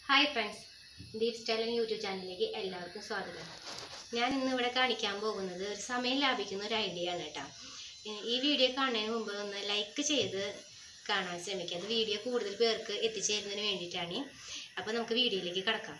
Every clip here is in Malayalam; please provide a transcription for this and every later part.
ഹായ് ഫ്രണ്ട്സ് ദീപ് സ്റ്റൈലൻ യൂട്യൂബ് ചാനലിലേക്ക് എല്ലാവർക്കും സ്വാഗതം ഞാൻ ഇന്ന് ഇവിടെ കാണിക്കാൻ പോകുന്നത് ഒരു സമയം ലാഭിക്കുന്ന ഒരു ഐഡിയ ആണ് കേട്ടോ ഈ- ഈ വീഡിയോ കാണുന്നതിന് മുമ്പ് ഒന്ന് ലൈക്ക് ചെയ്ത് കാണാൻ ശ്രമിക്കുക അത് വീഡിയോ കൂടുതൽ പേർക്ക് എത്തിച്ചേരുന്നതിന് വേണ്ടിയിട്ടാണ് അപ്പോൾ നമുക്ക് വീഡിയോയിലേക്ക് കടക്കാം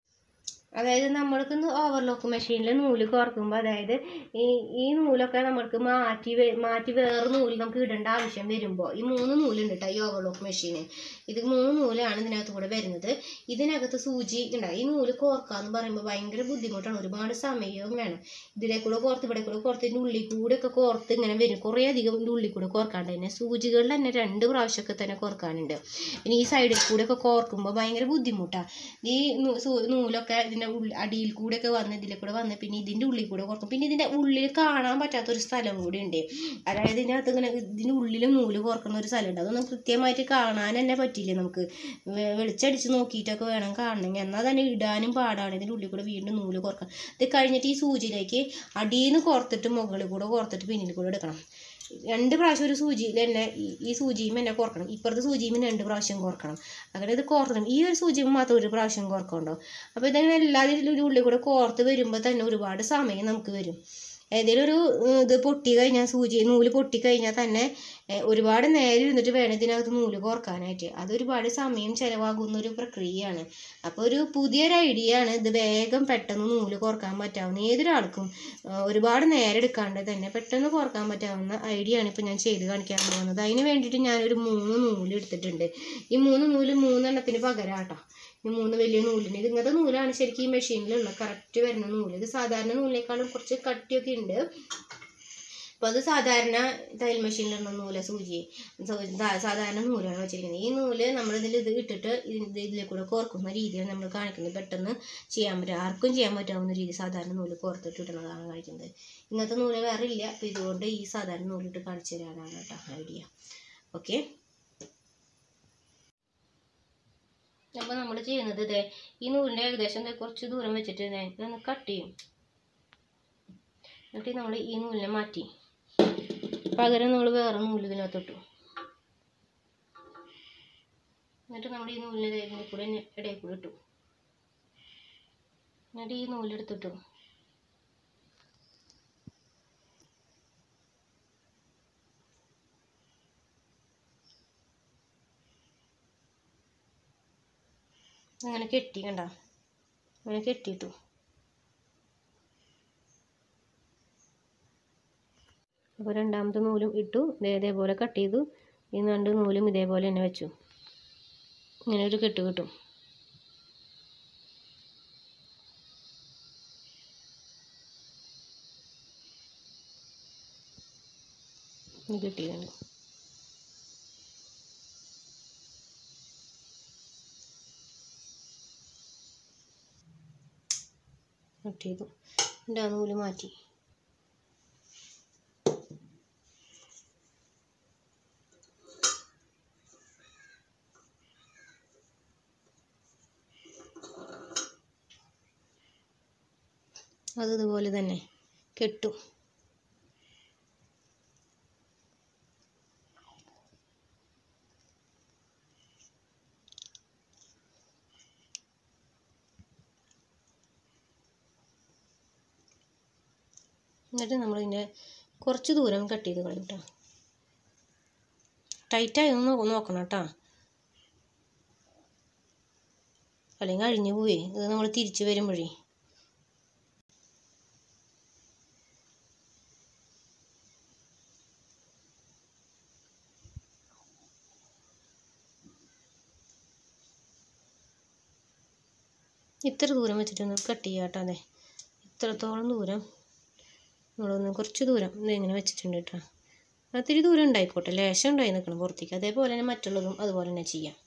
അതായത് നമ്മൾക്ക് ഓവർലോക്ക് മെഷീനിൽ നൂല് കോർക്കുമ്പോൾ അതായത് ഈ ഈ നൂലൊക്കെ നമ്മൾക്ക് മാറ്റി വെ- മാറ്റി വേറെ നൂല് നമുക്ക് ഇടേണ്ട ആവശ്യം വരുമ്പോൾ ഈ മൂന്ന് നൂലുണ്ട് കേട്ടോ ഈ ഓവർലോക്ക് മെഷീന് ഇത് മൂന്ന് നൂലാണ് ഇതിനകത്ത് കൂടെ വരുന്നത് ഇതിനകത്ത് സൂചി ഉണ്ടാവും ഈ നൂല് കോർക്കാന്ന് പറയുമ്പോൾ ഭയങ്കര ബുദ്ധിമുട്ടാണ് ഒരുപാട് സമയവും വേണം ഇതിലെ കൂടെ കോർത്ത് ഇവിടെ കൂടെ കോർത്ത് ഇതിൻ്റെ ഉള്ളിൽ കൂടെ ഒക്കെ കോർത്ത് ഇങ്ങനെ വരും കുറേ അധികം ഇതിൻ്റെ ഉള്ളിൽ കൂടെ കോർക്കാണ്ട് തന്നെ സൂചികളിൽ തന്നെ രണ്ട് പ്രാവശ്യമൊക്കെ തന്നെ കോർക്കാനുണ്ട് പിന്നെ ഈ സൈഡിൽ കൂടെ ഒക്കെ കോർക്കുമ്പോൾ ഭയങ്കര ബുദ്ധിമുട്ടാണ് ഈ നൂ- സൂ- നൂലൊക്കെ ഇതിൻ്റെ ഉള്ളിൽ അടിയിൽ കൂടെ ഒക്കെ വന്ന് ഇതിലെ കൂടെ വന്ന് പിന്നെ ഇതിൻ്റെ ഉള്ളിൽ കൂടെ കോർക്കും പിന്നെ ഇതിൻ്റെ ഉള്ളിൽ കാണാൻ പറ്റാത്തൊരു സ്ഥലം കൂടി ഉണ്ട് അതായത് ഇതിനകത്ത് ഇങ്ങനെ ഇതിൻ്റെ ഉള്ളിൽ നൂല് കോർക്കുന്ന ഒരു സ്ഥലമുണ്ട് അതൊന്നും കൃത്യമായിട്ട് കാണാൻ തന്നെ പറ്റില്ല നമുക്ക് വെ- വെളിച്ചടിച്ച് നോക്കിയിട്ടൊക്കെ വേണം കാണണമെങ്കിൽ എന്നാൽ തന്നെ ഇടാനും പാടാണ് ഇതിൻ്റെ ഉള്ളിൽ കൂടെ വീണ്ടും നൂല് കോർക്കാം ഇത് കഴിഞ്ഞിട്ട് ഈ സൂചിയിലേക്ക് അടിയിൽ നിന്ന് കോർത്തിട്ട് മുകളിൽ കൂടെ കോർത്തിട്ട് പിന്നിൽ കൂടെ എടുക്കണം രണ്ട് പ്രാവശ്യം ഒരു സൂചിയിൽ തന്നെ ഈ- ഈ സൂചിയും തന്നെ കോർക്കണം ഇപ്പുറത്തെ സൂചിയും രണ്ട് പ്രാവശ്യം കോർക്കണം അങ്ങനെ ഇത് കോർക്കണം ഈ ഒരു സൂചിയും മാത്രം ഒരു പ്രാവശ്യം കോർക്കണ്ടോ അപ്പോൾ ഇതങ്ങനെ എല്ലാത്തിലും ഉള്ളിൽ കൂടെ കോർത്ത് വരുമ്പോൾ തന്നെ ഒരുപാട് സമയം നമുക്ക് വരും ഏതെങ്കിലും ഒരു ഏഹ്, ഇത് പൊട്ടി കഴിഞ്ഞാൽ സൂചി നൂല് പൊട്ടി കഴിഞ്ഞാൽ തന്നെ ഏഹ്, ഒരുപാട് നേരം ഇരുന്നിട്ട് വേണം ഇതിനകത്ത് നൂല് കോർക്കാനായിട്ട് അതൊരുപാട് സമയം ചിലവാകുന്ന ഒരു പ്രക്രിയയാണ് അപ്പോൾ ഒരു പുതിയൊരു ഐഡിയ ആണ് ഇത് വേഗം പെട്ടെന്ന് നൂല് കോർക്കാൻ പറ്റാവുന്ന ഏതൊരാൾക്കും ഏഹ്, ഒരുപാട് നേരം എടുക്കാണ്ട് തന്നെ പെട്ടെന്ന് കോർക്കാൻ പറ്റാവുന്ന ഐഡിയ ആണ് ഇപ്പോൾ ഞാൻ ചെയ്ത് കാണിക്കാൻ പോകുന്നത് അതിന് വേണ്ടിയിട്ട് ഞാനൊരു മൂന്ന് നൂല് എടുത്തിട്ടുണ്ട് ഈ മൂന്ന് നൂല് മൂന്നെണ്ണത്തിന് പകരാട്ടോ ഈ മൂന്ന് വലിയ നൂലിന് ഇത് ഇങ്ങനത്തെ നൂലാണ് ശരിക്കും ഈ മെഷീനിലുള്ള കറക്റ്റ് വരുന്ന നൂല് ഇത് സാധാരണ നൂലിനേക്കാളും കുറച്ച് കട്ടിയൊക്കെ ഉണ്ട് അപ്പോൾ അത് സാധാരണ തയ്യൽ മെഷീനിലിടുന്ന നൂല സൂചി സൂ- സാ- സാധാരണ നൂലാണ് വെച്ചിരിക്കുന്നത് ഈ നൂല് നമ്മളിതിൽ ഇത് ഇട്ടിട്ട് ഇത് ഇതിൽ കൂടെ കോർക്കുന്ന രീതിയാണ് നമ്മൾ കാണിക്കുന്നത് പെട്ടെന്ന് ചെയ്യാൻ പറ്റും ആർക്കും ചെയ്യാൻ പറ്റാവുന്ന രീതി സാധാരണ നൂല് കോർത്തിട്ട് ഇടുന്നതാണ് കാണിക്കുന്നത് ഇങ്ങനത്തെ നൂല് വേറെ ഇല്ല അപ്പോൾ ഇതുകൊണ്ട് ഈ സാധാരണ നൂലിട്ട് കാണിച്ചു തരാനാണ് കേട്ടോ ഐഡിയ ഓക്കെ അപ്പോൾ നമ്മൾ ചെയ്യുന്നത് ഇതേ ഈ നൂലിൻ്റെ ഏകദേശം ദേ കുറച്ച് ദൂരം വെച്ചിട്ട് ദേ ഇതൊന്ന് കട്ട് ചെയ്യും എന്നിട്ട് നമ്മൾ ഈ നൂലിനെ മാറ്റി പകരം നമ്മൾ വേറെ നൂല് ഇതിനകത്തിട്ടു എന്നിട്ട് നമ്മൾ ഈ നൂലിനെ ദേ ഇതിൻ്റെ കൂടെ ഇങ്ങനെ ഇടയിൽ കൂടെ ഇട്ടു എന്നിട്ട് ഈ നൂലെടുത്തിട്ടു അങ്ങനെ കെട്ടി കണ്ട അങ്ങനെ കെട്ടിയിട്ടു അപ്പോൾ രണ്ടാമത്തെ നൂലും ഇട്ടു ദേ ഇതേപോലെ കട്ട് ചെയ്തു ഈ രണ്ട് നൂലും ഇതേപോലെ തന്നെ വെച്ചു ഇങ്ങനെ ഒരു കെട്ട് കിട്ടും ഇത് കിട്ടിയിട്ടുണ്ട് കട്ട് ചെയ്തു എൻ്റെ ആ നൂല് മാറ്റി അത് ഇതുപോലെ തന്നെ കെട്ടു എന്നിട്ട് നമ്മളിതിൻ്റെ കുറച്ച് ദൂരം കട്ട് ചെയ്ത് കളയും കേട്ടോ ടൈറ്റായി ഒന്ന് നോ- നോക്കണം കേട്ടോ അല്ലെങ്കിൽ അഴിഞ്ഞു പോവേ ഇത് നമ്മൾ തിരിച്ച് വരുമ്പോഴേ ഇത്ര ദൂരം വെച്ചിട്ടൊന്ന് കട്ട് ചെയ്യാം കേട്ടോ അതെ ഇത്രത്തോളം ദൂരം നമ്മളൊന്ന് കുറച്ച് ദൂരം ഇതിങ്ങനെ വെച്ചിട്ടുണ്ട് കേട്ടോ ഒത്തിരി ദൂരം ഉണ്ടായിക്കോട്ടെ ലേശം ഉണ്ടായി നിൽക്കണം പുറത്തേക്ക് അതേപോലെ തന്നെ മറ്റുള്ളതും അതുപോലെ തന്നെ ചെയ്യാം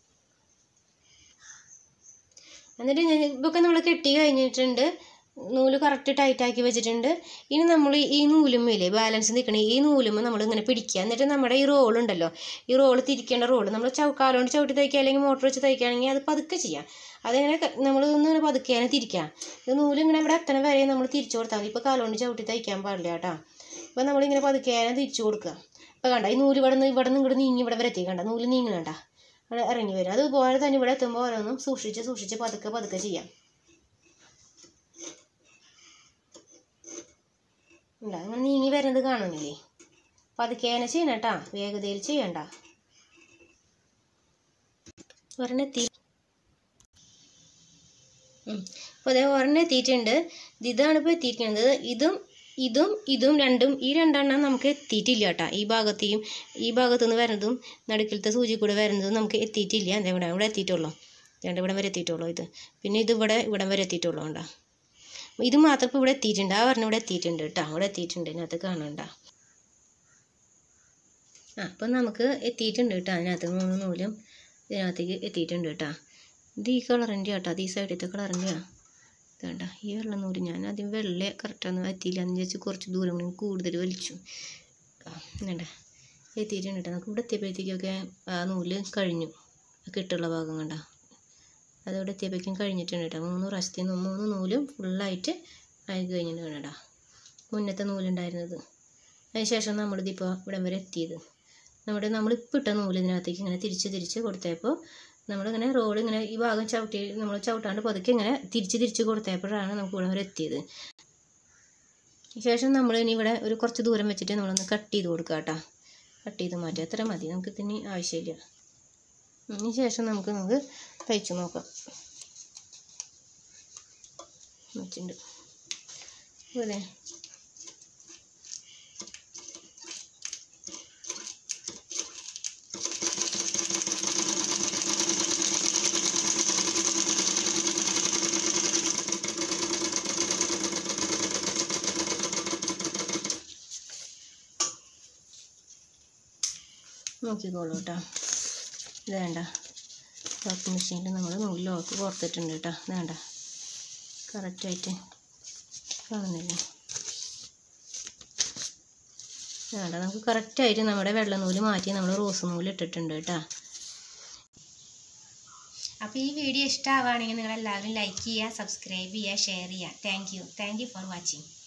എന്നിട്ട് ഞാൻ ഇതൊക്കെ നമ്മൾ കെട്ടി കഴിഞ്ഞിട്ടുണ്ട് നൂല് കറക്റ്റ് ടൈറ്റാക്കി വെച്ചിട്ടുണ്ട് ഇനി നമ്മൾ ഈ നൂലുമ്മയില്ലേ ബാലൻസ് നിൽക്കണേ ഈ നൂലുമ്മ നമ്മൾ ഇങ്ങനെ പിടിക്കുക എന്നിട്ട് നമ്മുടെ ഈ റോൾ ഉണ്ടല്ലോ ഈ റോൾ തിരിക്കേണ്ട റോൾ നമ്മൾ ചവ് കാലുകൊണ്ട് ചവിട്ടി തയ്ക്കുക അല്ലെങ്കിൽ മോട്ടർ വെച്ച് തയ്ക്കുകയാണെങ്കിൽ അത് പതുക്കെ ചെയ്യാം അതിങ്ങനെ നമ്മൾ ഒന്ന് ഇങ്ങനെ പതുക്കെ തിരിക്കാം ഇത് നൂല് ഇങ്ങനെ ഇവിടെ എത്തണ വരെ നമ്മൾ തിരിച്ചു കൊടുത്താൽ മതി ഇപ്പോൾ കാലുകൊണ്ട് ചവിട്ടി തയ്ക്കാൻ പാടില്ല കേട്ടോ അപ്പോൾ നമ്മളിങ്ങനെ പതുക്കെ തിരിച്ചു കൊടുക്കുക ഇപ്പോൾ കണ്ട ഈ നൂല് ഇവിടെ നിന്ന് ഇവിടെ നിന്ന് ഇങ്ങോട്ട് നീങ്ങി ഇവിടെ വരെ എത്തി കണ്ട നൂല് നീങ്ങണണ്ട ഇവിടെ ഇറങ്ങി വരും അതുപോലെ തന്നെ ഇവിടെ എത്തുമ്പോൾ ഓരോന്നും സൂക്ഷിച്ച് സൂക്ഷിച്ച് പതുക്കെ പതുക്കെ ചെയ്യാം ഇല്ല അങ്ങനെ നീങ്ങി വരുന്നത് കാണുന്നില്ലേ പതുക്കെ തന്നെ ചെയ്യണം കേട്ടാ വേഗതയിൽ ചെയ്യണ്ട ഒരെണ്ണം എത്തി അപ്പോൾ അതേ ഒരെണ്ണം എത്തിയിട്ടുണ്ട് ഇത് ഇതാണ് ഇപ്പോൾ എത്തിയിരിക്കുന്നത് ഇതും ഇതും ഇതും രണ്ടും ഈ രണ്ടെണ്ണം നമുക്ക് എത്തിയിട്ടില്ല കേട്ടോ ഈ ഭാഗത്തെയും ഈ ഭാഗത്തു നിന്ന് വരുന്നതും നടുക്കിലത്തെ സൂചി കൂടെ വരുന്നതും നമുക്ക് എത്തിയിട്ടില്ല എന്താ ഇവിടെ ഇവിടെ എത്തിയിട്ടുള്ളൂ രണ്ട് ഇവിടം വരെ എത്തിയിട്ടുള്ളൂ ഇത് പിന്നെ ഇത് ഇവിടെ ഇവിടം വരെ എത്തിയിട്ടുള്ളൂ കേട്ടോ ഇത് മാത്രം ഇപ്പോൾ ഇവിടെ എത്തിയിട്ടുണ്ട് ആ പറഞ്ഞ ഇവിടെ എത്തിയിട്ടുണ്ട് കേട്ടോ ഇവിടെ എത്തിയിട്ടുണ്ട് ഇതിനകത്ത് കാണണ്ട ആ അപ്പം നമുക്ക് എത്തിയിട്ടുണ്ട് കേട്ടോ അതിനകത്ത് മൂന്ന് നൂലും ഇതിനകത്തേക്ക് എത്തിയിട്ടുണ്ട് കേട്ടോ ഇത് ഈ കളറിൻ്റെ കേട്ടോ അത് ഈ സൈഡിലത്തെ കളറിൻ്റെയാണ് ഇതേണ്ട ഈ വെള്ള നൂല് ഞാൻ ആദ്യം വെള്ള കറക്റ്റാന്ന് എത്തിയില്ല എന്ന് വെച്ച് കുറച്ച് ദൂരം കൂടി കൂടുതൽ വലിച്ചു വേണ്ട എത്തിയിട്ടുണ്ട് കേട്ടോ നമുക്ക് ഇവിടെ എത്തിയപ്പോഴത്തേക്കൊക്കെ ആ നൂല് കഴിഞ്ഞു കെട്ടുള്ള ഭാഗം കണ്ട അതവിടെ എത്തിയപ്പോഴേക്കും കഴിഞ്ഞിട്ടുണ്ട് കേട്ടോ മൂന്ന് പ്രാവശ്യത്തിൽ നിന്ന് മൂന്ന് നൂലും ഫുള്ളായിട്ട് ആയി കഴിഞ്ഞിട്ടുണ്ട് കേട്ടോ മുന്നത്തെ നൂലുണ്ടായിരുന്നത് അതിനുശേഷം നമ്മളിതിപ്പോൾ ഇവിടം വരെ എത്തിയത് നമ്മുടെ നമ്മളിപ്പോൾ ഇട്ട നൂല് ഇതിനകത്തേക്ക് ഇങ്ങനെ തിരിച്ച് തിരിച്ച് കൊടുത്തപ്പോൾ നമ്മളിങ്ങനെ റോഡ് ഇങ്ങനെ ഈ ഭാഗം ചവിട്ടി നമ്മൾ ചവിട്ടാണ്ട് പതുക്കെ ഇങ്ങനെ തിരിച്ച് തിരിച്ച് കൊടുത്തപ്പോഴാണ് നമുക്ക് ഇവിടെ വരെ എത്തിയത് ശേഷം നമ്മൾ ഇനി ഇവിടെ ഒരു കുറച്ച് ദൂരം വെച്ചിട്ട് നമ്മളൊന്ന് കട്ട് ചെയ്ത് കൊടുക്കുക കേട്ടോ കട്ട് ചെയ്ത് മാറ്റുക അത്ര മതി നമുക്ക് ഇതിന് ആവശ്യമില്ല അതിന് ശേഷം നമുക്ക് നമുക്ക് തയ്ച്ചു നോക്കാം വെച്ചിട്ടുണ്ട് അതെ നോക്കിക്കോളൂ കേട്ടോ ഇത് വേണ്ട ലോക്ക് മെഷീനിൽ നമ്മൾ നൂല് ലോക്ക് പുറത്തിട്ടുണ്ട് കേട്ടോ ഇത് വേണ്ട കറക്റ്റായിട്ട് കാണുന്നില്ലേ വേണ്ട നമുക്ക് കറക്റ്റായിട്ട് നമ്മുടെ വെള്ള നൂല് മാറ്റി നമ്മൾ റോസ് നൂല് ഇട്ടിട്ടുണ്ട് കേട്ടോ അപ്പോൾ ഈ വീഡിയോ ഇഷ്ടമാവുകയാണെങ്കിൽ നിങ്ങൾ എല്ലാവരും ലൈക്ക് ചെയ്യുക സബ്സ്ക്രൈബ് ചെയ്യുക ഷെയർ ചെയ്യുക thank you thank you for watching